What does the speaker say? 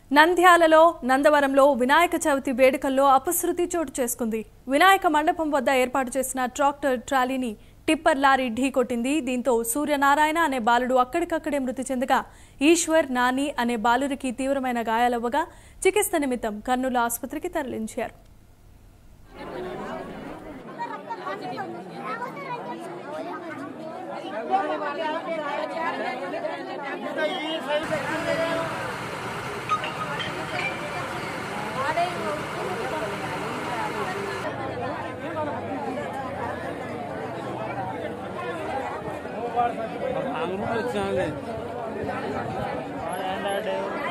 నంద్యాలలో నందవరంలో వినాయక చవితి వేడుకల్లో అపశృతి చోటు చేసుకుంది వినాయక మండపం వద్ద ఏర్పాటు చేసిన ట్రాక్టర్ ట్రాలీని టిప్పర్ లారీ ఢీకొట్టింది దీంతో సూర్యనారాయణ అనే బాలుడు అక్కడికక్కడే మృతి చెందగా ఈశ్వర్ నాని అనే బాలురికి తీవ్రమైన గాయాలవ్వగా చికిత్స నిమిత్తం కర్నూలు ఆసుపత్రికి తరలించారు అంగడి వచ్చినాలే